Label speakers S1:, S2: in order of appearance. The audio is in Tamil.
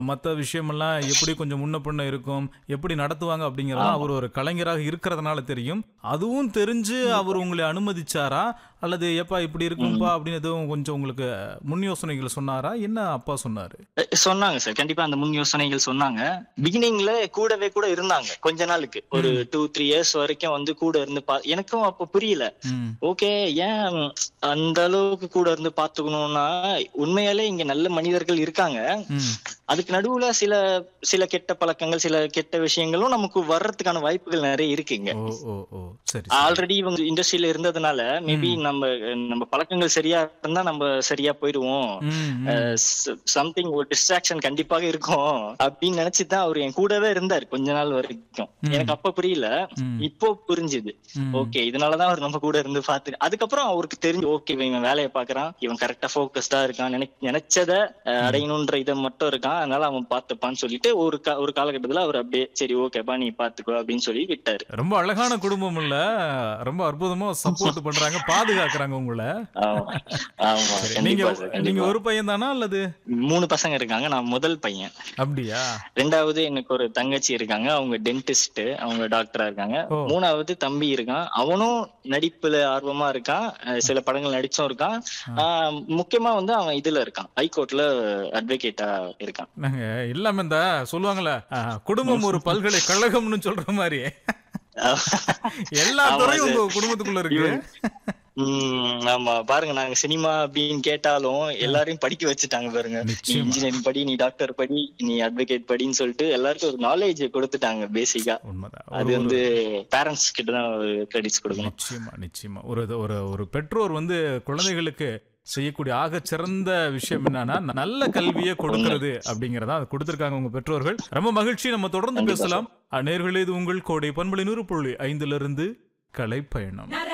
S1: மற்ற விஷயமெல்லாம் எப்படி கொஞ்சம் முன்ன பின்ன இருக்கும் எப்படி நடத்துவாங்க அப்படிங்கறதெல்லாம் அவர் ஒரு கலைஞராக இருக்கிறதுனால தெரியும் அதுவும் தெரிஞ்சு அவர் உங்களை அனுமதிச்சாரா அல்லது எப்பா இப்படி இருக்கும்பா அப்படின்னு எதுவும் கொஞ்சம் உங்களுக்கு முன் யோசனைகள் சொன்னாரா என்ன அப்பா சொன்னாரு
S2: அஹ் சொன்னாங்க சார் கண்டிப்பா அந்த முன் யோசனைகள் சொன்னாங்க பிகினிங்ல கூடவே கூட இருந்தாங்க கொஞ்ச நாளுக்கு ஒரு டூ த்ரீ இயர்ஸ் வரைக்கும் வந்து கூட இருந்து பா எனக்கும் அப்ப புரியல
S1: ம்
S2: ஓகே ஏன் அந்த அளவுக்கு கூட இருந்து பாத்துக்கணும்னா உண்மையாலே இங்க நல்ல மனிதர்கள் இருக்காங்க
S1: ம்
S2: அதுக்கு நடுவுல சில சில கெட்ட பழக்கங்கள் சில கெட்ட விஷயங்களும் நமக்கு வர்றதுக்கான வாய்ப்புகள் நிறைய இருக்குங்க
S1: ஓ ஓ ஓ சரி சரி.
S2: ஆல்ரெடி இவங்க இண்டஸ்ட்ரியில இருந்ததுனால மேபி நம்ம நம்ம பழக்கங்கள் சரியா இருந்தா நம்ம சரியா போயிடுவோம்
S1: ம், ம்.
S2: சம்திங் ஒரு டிஸ்ட்ராக்ஷன் கண்டிப்பாக இருக்கும் அப்படின்னு நினைச்சுதான் அவர் என் கூடவே இருந்தார் கொஞ்ச நாள் வரைக்கும்
S1: ம்.
S2: எனக்கு அப்ப புரியல
S1: ம்.
S2: இப்போ புரிஞ்சுது
S1: ம்.
S2: ஓகே இதனாலதான் அவர் நம்ம கூட இருந்து பார்த்து அதுக்கப்புறம் அவருக்கு தெரிஞ்சு ஓகே இவன் வேலையை பாக்குறான் இவன் கரெக்டா போக்கஸ்டா இருக்கான் நினை நினைச்சத அஹ், அடையணுன்ற இதை மட்டும் இருக்கான் அதனால அவன் பார்த்துப்பான்னு சொல்லிட்டு ஒரு கா- ஒரு காலகட்டத்துல அவர் அப்படியே சரி ஓகேப்பா நீ பாத்துக்கோ அப்படின்னு சொல்லி விட்டாரு
S1: ரொம்ப அழகான குடும்பம் இல்ல ரொம்ப அற்புதமா சப்போர்ட் பண்றாங்க பாதுகாக்கறாங்க உங்களை
S2: ஆமா ஆமா
S1: சரி, நீங்க
S2: கண்டிப்பா sir,
S1: நீங்க
S2: கண்டிப்பா.
S1: ஒரு பையன் தானா அல்லது
S2: மூணு பசங்க இருக்காங்க நான் முதல் பையன்
S1: அப்படியா
S2: ரெண்டாவது எனக்கு ஒரு தங்கச்சி இருக்காங்க அவங்க டென்டிஸ்ட் அவங்க டாக்டரா இருக்காங்க
S1: ஓ.
S2: மூணாவது தம்பி இருக்கான் அவனும் நடிப்புல ஆர்வமா இருக்கான் அஹ் சில படங்கள் நடிச்சும் இருக்கான் ஆஹ் முக்கியமா வந்து அவன் இதுல இருக்கான் ஹைகோர்ட்ல அட்வொகேட்டா இருக்கான்
S1: நாங்க இல்லாம இந்த சொல்லுவாங்கல்ல அஹ், குடும்பம் ஒரு பல்கலைக்கழகம்னு சொல்ற மாதிரி எல்லா
S2: ஆமா
S1: துறையும்
S2: sir.
S1: உங்க குடும்பத்துக்குள்ள இருக்கு
S2: உம் ஆமா பாருங்க நாங்க சினிமா அப்படின்னு கேட்டாலும் எல்லாரையும் படிக்க வச்சுட்டாங்க பாருங்க நீ
S1: நிச்சயமா.
S2: இன்ஜினியரிங் படி நீ டாக்டர் படி நீ அட்வொகேட் படின்னு சொல்லிட்டு எல்லாருக்கும் ஒரு நாலேஜ் கொடுத்துட்டாங்க பேசிக்கா
S1: உண்மைதான்
S2: அது
S1: ஒரு-
S2: வந்து பேரண்ட்ஸ் கிட்ட தான் கிரெடிட்ஸ் கொடுக்கணும்
S1: நிச்சயமா நிச்சயமா ஒரு ஒரு ஒரு பெற்றோர் வந்து குழந்தைகளுக்கு செய்யக்கூடிய ஆக சிறந்த விஷயம் என்னன்னா நல்ல கல்வியை கொடுக்கிறது அப்படிங்கறதா அது கொடுத்திருக்காங்க உங்க பெற்றோர்கள் ரொம்ப மகிழ்ச்சி நம்ம தொடர்ந்து
S2: கண்டிப்பா
S1: பேசலாம் நேர்களே இது உங்கள் கோடை பண்பலை நூறு புள்ளி ஐந்துல இருந்து கலை பயணம்